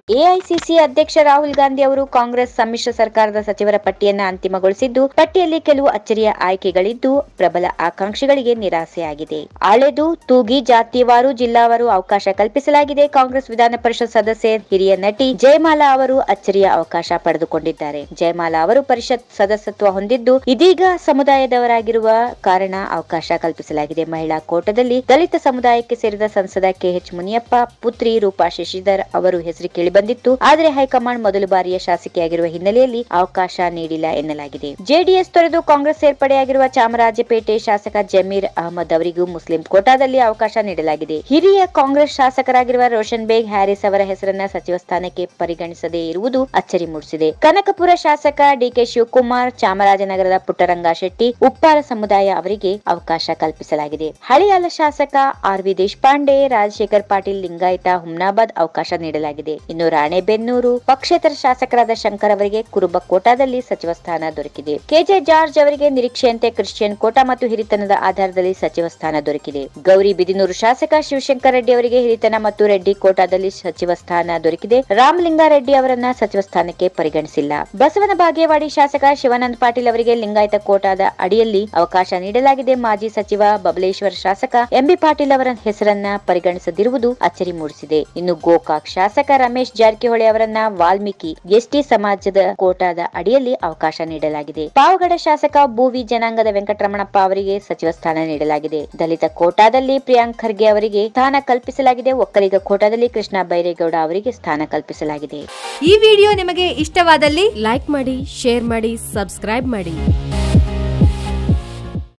AICC ಅಧ್ಯಕ್ಷ ರಾಹುಲ್ ಗಾಂಧಿ ಅವರು ಕಾಂಗ್ರೆಸ್ ಸಮ್ಮಿಶ್ರ ಸರ್ಕಾರದ ಸಚಿವರ ಪಟ್ಟಿಯನ್ನ ಅಂತಿಮಗೊಳಿಸಿದ್ದು ಪಟ್ಟಿಯಲ್ಲಿ ಕೆಲವು ಅಚ್ಚರಿಯ ಆಯ್ಕೆಗಳಿದ್ದು ಪ್ರಬಲ ಆಕಾಂಕ್ಷಿಗಳಿಗೆ ನಿರಾಸೆಯಾಗಿದೆ ಆಳೆದು ತೂಗಿ ಜಾತಿವಾರು ಜಿಲ್ಲಾವಾರು ಅವಕಾಶ ಕಲ್ಪಿಸಲಾಗಿದೆ ಕಾಂಗ್ರೆಸ್ ವಿಧಾನ ಪರಿಷತ್ ಸದಸ್ಯೆ ಹಿರಿಯ ನಟಿ ಜಯಮಾಲಾ ಅವರು ಅಚ್ಚರಿಯ ಅವಕಾಶ ಪಡೆದುಕೊಂಡಿದ್ದಾರೆ ಜಯಮಾಲಾ ಅವರು ಪರಿಷತ್ ಸದಸ್ಯತ್ವ ಹೊಂದಿದ್ದು ಇದೀಗ ಸಮುದಾಯದವರಾಗಿರುವ ಕಾರಣ ಅವಕಾಶ ಕಲ್ಪಿಸಲಾಗಿದೆ ಮಹಿಳಾ ಕೋಟದಲ್ಲಿ ದಲಿತ ಸಮುದಾಯಕ್ಕೆ ಸೇರಿದ ಸಂಸದ ಕೆಎಚ್ ಮುನಿಯಪ್ಪ ಪುತ್ರಿ ರೂಪಾ ಶಶಿಧರ್ ಅವರು ಹೆಸರು ಕೇಳಿಬಂದಿತ್ತು ಆದರೆ ಹೈಕಮಾಂಡ್ ಮೊದಲು ಬಾರಿಯ ಶಾಸಕಿಯಾಗಿರುವ ಹಿನ್ನೆಲೆಯಲ್ಲಿ ಅವಕಾಶ ನೀಡಿಲ್ಲ ಎನ್ನಲಾಗಿದೆ ಜೆಡಿಎಸ್ ತೊರೆದು ಕಾಂಗ್ರೆಸ್ ಸೇರ್ಪಡೆಯಾಗಿರುವ ಚಾಮರಾಜಪೇಟೆ ಶಾಸಕ ಜಮೀರ್ ಅಹಮದ್ ಅವರಿಗೂ ಮುಸ್ಲಿಂ ಕೋಟಾದಲ್ಲಿ ಅವಕಾಶ ನೀಡಲಾಗಿದೆ ಹಿರಿಯ ಕಾಂಗ್ರೆಸ್ ಶಾಸಕರಾಗಿರುವ ರೋಷನ್ ಬೇಗ್ ಹ್ಯಾರಿಸ್ ಅವರ ಹೆಸರನ್ನ ಸಚಿವ ಸ್ಥಾನಕ್ಕೆ ಪರಿಗಣಿಸದೇ ಇರುವುದು ಅಚ್ಚರಿ ಮೂಡಿಸಿದೆ ಕನಕಪುರ ಶಾಸಕ ಡಿಕೆ ಶಿವಕುಮಾರ್ ಚಾಮರಾಜನಗರದ ಪುಟ್ಟರಂಗ ಶೆಟ್ಟಿ ಉಪ್ಪಾರ ಸಮುದಾಯ ಅವರಿಗೆ ಅವಕಾಶ ಕಲ್ಪಿಸಲಾಗಿದೆ ಹಳಿಯಾಲ ಶಾಸಕ ಆರ್ ವಿ ದೇಶಪಾಂಡೆ ರಾಜಶೇಖರ್ ಪಾಟೀಲ್ ಲಿಂಗಾಯತ ಹುಮ್ನಾಬಾದ್ ಅವಕಾಶ ನೀಡಲಾಗಿದೆ ಇನ್ನು ರಾಣೆಬೆನ್ನೂರು ಪಕ್ಷೇತರ ಶಾಸಕರಾದ ಶಂಕರ್ ಅವರಿಗೆ ಕುರುಬ ಕೋಟಾದಲ್ಲಿ ಸಚಿವ ಸ್ಥಾನ ದೊರಕಿದೆ ಕೆಜೆ ಜಾರ್ಜ್ ಅವರಿಗೆ ನಿರೀಕ್ಷೆಯಂತೆ ಕ್ರಿಶ್ಚಿಯನ್ ಕೋಟಾ ಮತ್ತು ಹಿರಿತನದ ಆಧಾರದಲ್ಲಿ ಸಚಿವ ಸ್ಥಾನ ದೊರಕಿದೆ ಗೌರಿ ಬಿದಿನೂರು ಶಾಸಕ ಶಿವಶಂಕರ್ ರೆಡ್ಡಿ ಅವರಿಗೆ ಹಿರಿತನ ಮತ್ತು ರೆಡ್ಡಿ ಕೋಟಾದಲ್ಲಿ ಸಚಿವ ಸ್ಥಾನ ದೊರಕಿದೆ ರಾಮಲಿಂಗಾರೆಡ್ಡಿ ಅವರನ್ನ ಸಚಿವ ಸ್ಥಾನಕ್ಕೆ ಪರಿಗಣಿಸಿಲ್ಲ ಬಸವನ ಬಾಗೇವಾಡಿ ಶಾಸಕ ಶಿವಾನಂದ ಪಾಟೀಲ್ ಅವರಿಗೆ ಲಿಂಗಾಯತ ಕೋಟಾದ ಅಡಿಯಲ್ಲಿ ಅವಕಾಶ ನೀಡಲಾಗಿದೆ ಮಾಜಿ ಸಚಿವ ಬಬಲೇಶ್ವರ ಶಾಸಕ ಎಂಬಿ ಪಾಟೀಲ್ ಅವರ ಹೆಸರನ್ನ ಪರಿಗಣಿಸದಿರುವುದು ಅಚ್ಚರಿ ಮೂಡಿಸಿದೆ ಇನ್ನು ಗೋಕಾಕ್ ಶಾಸಕ ರಮೇಶ್ ಜಾರಕಿಹೊಳಿ ಅವರನ್ನ ವಾಲ್ಮೀಕಿ ಎಸ್ಟಿ ಸಮಾಜದ ಕೋಟಾದ ಅಡಿಯಲ್ಲಿ ಅವಕಾಶ ನೀಡಲಾಗಿದೆ ಪಾವಗಡ ಶಾಸಕ ಭೂವಿ ಜನಾಂಗದ ವೆಂಕಟರಮಣಪ್ಪ ಅವರಿಗೆ ಸಚಿವ ಸ್ಥಾನ ನೀಡಲಾಗಿದೆ ದಲಿತ ಕೋಟಾದಲ್ಲಿ ಪ್ರಿಯಾಂಕ್ ಖರ್ಗೆ ಅವರಿಗೆ ಸ್ಥಾನ ಕಲ್ಪಿಸಲಾಗಿದೆ ಒಕ್ಕಲಿಗ ಕೋಟಾದಲ್ಲಿ ಕೃಷ್ಣ ಬೈರೇಗೌಡ ಅವರಿಗೆ ಸ್ಥಾನ ಕಲ್ಪಿಸಲಾಗಿದೆ ಈ ವಿಡಿಯೋ ನಿಮಗೆ ಇಷ್ಟವಾದಲ್ಲಿ ಲೈಕ್ ಮಾಡಿ ಶೇರ್ ಮಾಡಿ ಸಬ್ಸ್ಕ್ರೈಬ್ ಮಾಡಿ